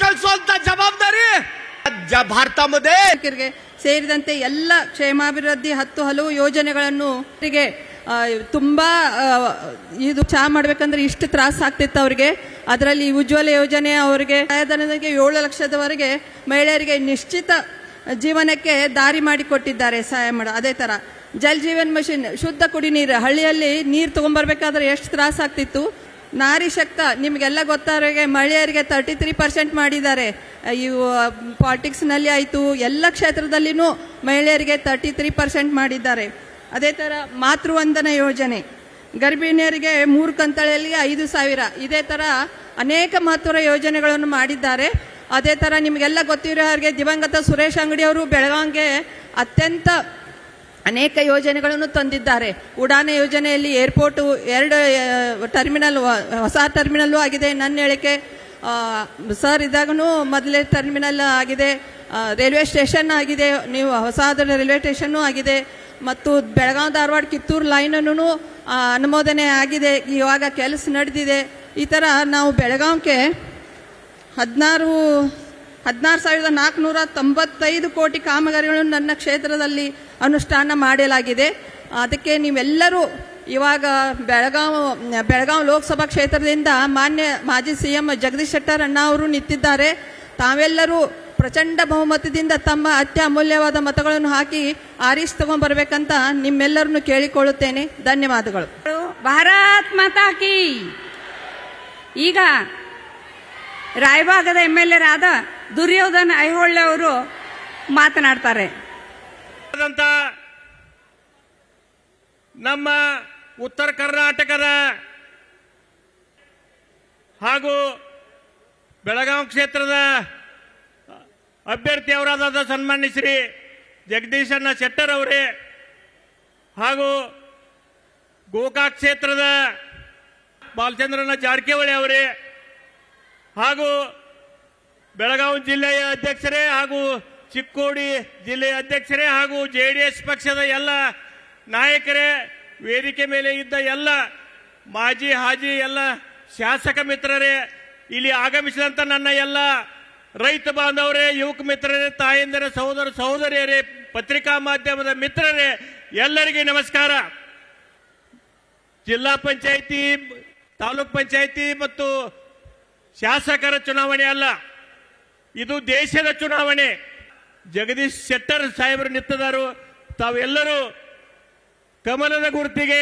ಕಳಿಸುವಂತ ಜವಾಬ್ದಾರಿ ಜ- ಭಾರತमध्ये ರಿಗೆ ಸೇರಿದಂತೆ ಎಲ್ಲ ಕ್ಷೇಮಾಭಿವೃದ್ಧಿ ಹತ್ತು ಹಲವು ಯೋಜನೆಗಳನ್ನು ಅವರಿಗೆ ಆ, ತುಂಬಾ ಆ, ಇದು ಚಾ ಮಾಡ್ಬೇಕಂದ್ರೆ ಇಷ್ಟು ತ್ರಾಸ ಆಗ್ತಿತ್ತು ಅವ್ರಿಗೆ ಅದರಲ್ಲಿ ಉಜ್ವಲ ಯೋಜನೆ ಅವರಿಗೆ ಸಹಾಯಧನಕ್ಕೆ ಏಳು ಲಕ್ಷದವರೆಗೆ ಮಹಿಳೆಯರಿಗೆ ನಿಶ್ಚಿತ ಜೀವನಕ್ಕೆ ದಾರಿ ಮಾಡಿಕೊಟ್ಟಿದ್ದಾರೆ ಸಹಾಯ ಮಾಡ ಅದೇ ತರ ಜಲ್ ಜೀವನ್ ಮಿಷನ್ ಶುದ್ಧ ಕುಡಿ ನೀರು ಹಳ್ಳಿಯಲ್ಲಿ ನೀರು ತಗೊಂಡ್ಬರ್ಬೇಕಾದ್ರೆ ಎಷ್ಟು ತ್ರಾಸ ಆಗ್ತಿತ್ತು ನಾರಿ ಶಕ್ತ ನಿಮಗೆಲ್ಲ ಗೊತ್ತಾರಿಗೆ ಮಹಿಳೆಯರಿಗೆ ತರ್ಟಿ ತ್ರೀ ಪರ್ಸೆಂಟ್ ಮಾಡಿದ್ದಾರೆ ಇವು ಪಾಲಿಟಿಕ್ಸ್ನಲ್ಲಿ ಆಯಿತು ಎಲ್ಲ ಕ್ಷೇತ್ರದಲ್ಲಿನೂ ಮಹಿಳೆಯರಿಗೆ ತರ್ಟಿ ತ್ರೀ ಪರ್ಸೆಂಟ್ ಮಾಡಿದ್ದಾರೆ ಅದೇ ಥರ ಮಾತೃವಂದನ ಯೋಜನೆ ಗರ್ಭಿಣಿಯರಿಗೆ ಮೂರು ಕಂತಳಲ್ಲಿ ಐದು ಸಾವಿರ ಇದೇ ಥರ ಅನೇಕ ಮಹತ್ವದ ಯೋಜನೆಗಳನ್ನು ಮಾಡಿದ್ದಾರೆ ಅದೇ ಥರ ನಿಮಗೆಲ್ಲ ಗೊತ್ತಿರೋ ಹಾಗೆ ದಿವಂಗತ ಸುರೇಶ್ ಅಂಗಡಿ ಅವರು ಬೆಳಗಾವಿಗೆ ಅತ್ಯಂತ ಅನೇಕ ಯೋಜನೆಗಳನ್ನು ತಂದಿದ್ದಾರೆ ಉಡಾನೆ ಯೋಜನೆಯಲ್ಲಿ ಏರ್ಪೋರ್ಟ್ ಎರಡು ಆ, ಟರ್ಮಿನಲ್ ವ- ಹೊಸ ಟರ್ಮಿನಲ್ಲು ಆಗಿದೆ ನನ್ನ ಹೇಳಿಕೆ ಆ, ಸರ್ ಇದಾಗೂ ಮೊದಲೇ ಟರ್ಮಿನಲ್ ಆಗಿದೆ ಆ, ರೈಲ್ವೆ ಸ್ಟೇಷನ್ ಆಗಿದೆ ನೀವು ಹೊಸದ ರೈಲ್ವೆ ಸ್ಟೇಷನ್ನು ಆಗಿದೆ ಮತ್ತು ಬೆಳಗಾವಿ ಧಾರವಾಡ ಕಿತ್ತೂರು ಲೈನನ್ನು ಅನುಮೋದನೆ ಆಗಿದೆ ಇವಾಗ ಕೆಲಸ ನಡೆದಿದೆ ಈ ಥರ ನಾವು ಬೆಳಗಾವಿಗೆ ಹದಿನಾರು ಹದಿನಾರು ಸಾವಿರದ ನಾಲ್ಕುನೂರ ತೊಂಬತ್ತೈದು ಕೋಟಿ ಕಾಮಗಾರಿಗಳನ್ನು ನನ್ನ ಕ್ಷೇತ್ರದಲ್ಲಿ ಅನುಷ್ಠಾನ ಮಾಡಲಾಗಿದೆ ಅದಕ್ಕೆ ನೀವೆಲ್ಲರೂ ಇವಾಗ ಬೆಳಗಾವಿ ಬೆಳಗಾವಿ ಲೋಕಸಭಾ ಕ್ಷೇತ್ರದಿಂದ ಮಾನ್ಯ ಮಾಜಿ ಸಿ ಎಂ ಜಗದೀಶ್ ಶೆಟ್ಟರ್ ಅಣ್ಣ ಅವರು ನಿಂತಿದ್ದಾರೆ ತಾವೆಲ್ಲರೂ ಪ್ರಚಂಡ ಬಹುಮತದಿಂದ ತಮ್ಮ ಅತ್ಯಮೂಲ್ಯವಾದ ಮತಗಳನ್ನು ಹಾಕಿ ಆರಿಸಿ ತಗೊಂಡ್ಬರ್ಬೇಕಂತ ನಿಮ್ಮೆಲ್ಲರನ್ನು ಕೇಳಿಕೊಳ್ಳುತ್ತೇನೆ ಧನ್ಯವಾದಗಳು ಭಾರತ್ ಮಾತಾ ಕಿ ಈಗ ರಾಯಭಾಗದ ಎಂ ಎಲ್ ಎರಾದ ದುರ್ಯೋಧನ್ ಐಹೊಳ್ಳೆ ಅವರು ಮಾತನಾಡ್ತಾರೆ ಆದಂತ ನಮ್ಮ ಉತ್ತರ ಕರ್ನಾಟಕದ ಹಾಗೂ ಬೆಳಗಾವಿ ಕ್ಷೇತ್ರದ ಅಭ್ಯರ್ಥಿ ಅವರಾದ ಸನ್ಮಾನ್ಯ ಶ್ರೀ ಜಗದೀಶಣ್ಣ ಶೆಟ್ಟರ್ ಅವರೇ ಹಾಗೂ ಗೋಕಾಕ್ ಕ್ಷೇತ್ರದ ಬಾಲಚಂದ್ರನ ಜಾರಕಿಹೊಳಿ ಅವರೇ ಹಾಗೂ ಬೆಳಗಾವಿ ಜಿಲ್ಲೆಯ ಅಧ್ಯಕ್ಷರೇ ಹಾಗೂ ಚಿಕ್ಕೋಡಿ ಜಿಲ್ಲೆಯ ಅಧ್ಯಕ್ಷರೇ ಹಾಗೂ ಜೆ ಡಿ ಎಸ್ ಪಕ್ಷದ ಎಲ್ಲ ನಾಯಕರೇ ವೇದಿಕೆ ಮೇಲೆ ಇದ್ದ ಎಲ್ಲ ಮಾಜಿ ಹಾಜಿ ಎಲ್ಲ ಶಾಸಕ ಮಿತ್ರರೇ ಇಲ್ಲಿ ಆಗಮಿಸಿದಂತ ನನ್ನ ಎಲ್ಲ ರೈತ ಬಾಂಧವರೇ ಯುವಕ ಮಿತ್ರರೇ ತಾಯಂದಿರ ಸಹೋದರ ಸಹೋದರಿಯರೇ ಪತ್ರಿಕಾ ಮಾಧ್ಯಮದ ಮಿತ್ರರೇ ಎಲ್ಲರಿಗೂ ನಮಸ್ಕಾರ ಜಿಲ್ಲಾ ಪಂಚಾಯಿತಿ ತಾಲೂಕ್ ಪಂಚಾಯಿತಿ ಮತ್ತು ಶಾಸಕರ ಚುನಾವಣೆ ಅಲ್ಲ ಇದು ದೇಶದ ಚುನಾವಣೆ ಜಗದೀಶ್ ಶೆಟ್ಟರ್ ಸಾಹೇಬರು ನಿಂತಿದ್ದಾರೆ ತಾವೆಲ್ಲರೂ ಕಮಲದ ಗುರುತಿಗೆ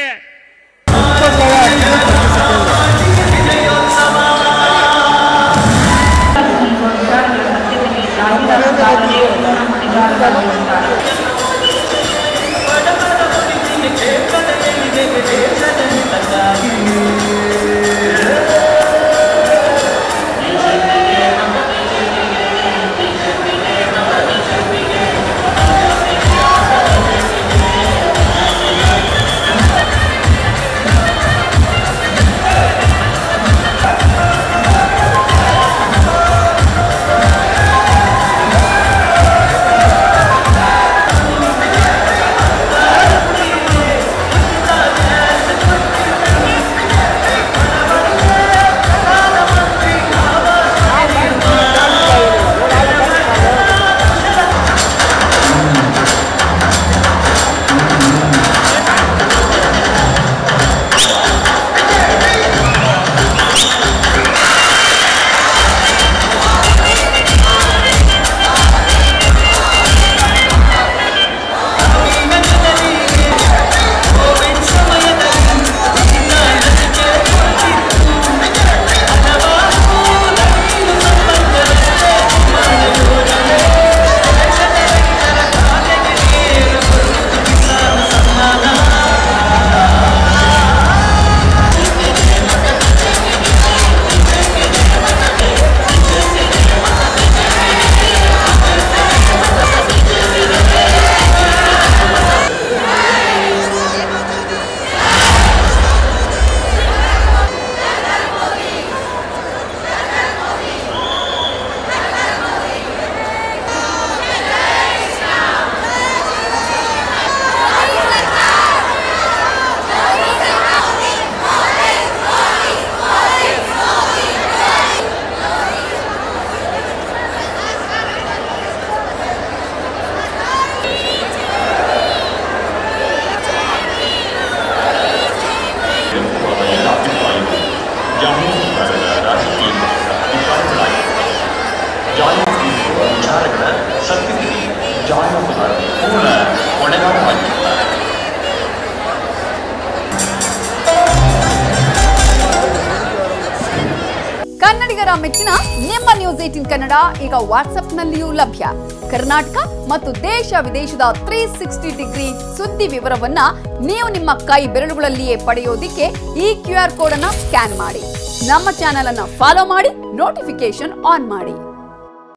ಏಟಿನ್ ಕನ್ನಡ ಈಗ ವಾಟ್ಸ್ಆಪ್ನಲ್ಲಿಯೂ ಲಭ್ಯ ಕರ್ನಾಟಕ ಮತ್ತು ದೇಶ ವಿದೇಶದ ತ್ರೀ ಸಿಕ್ಸ್ಟಿ ಡಿಗ್ರಿ ಸುದ್ದಿ ವಿವರವನ್ನ ನೀವು ನಿಮ್ಮ ಕೈ ಬೆರಳುಗಳಲ್ಲಿಯೇ ಪಡೆಯೋದಿಕ್ಕೆ ಈ ಕ್ಯೂ ಆರ್ ಕೋಡ್ ಅನ್ನ ಸ್ಕ್ಯಾನ್ ಮಾಡಿ ನಮ್ಮ ಚಾನೆಲ್ ಅನ್ನ ಫಾಲೋ ಮಾಡಿ ನೋಟಿಫಿಕೇಶನ್ ಆನ್ ಮಾಡಿ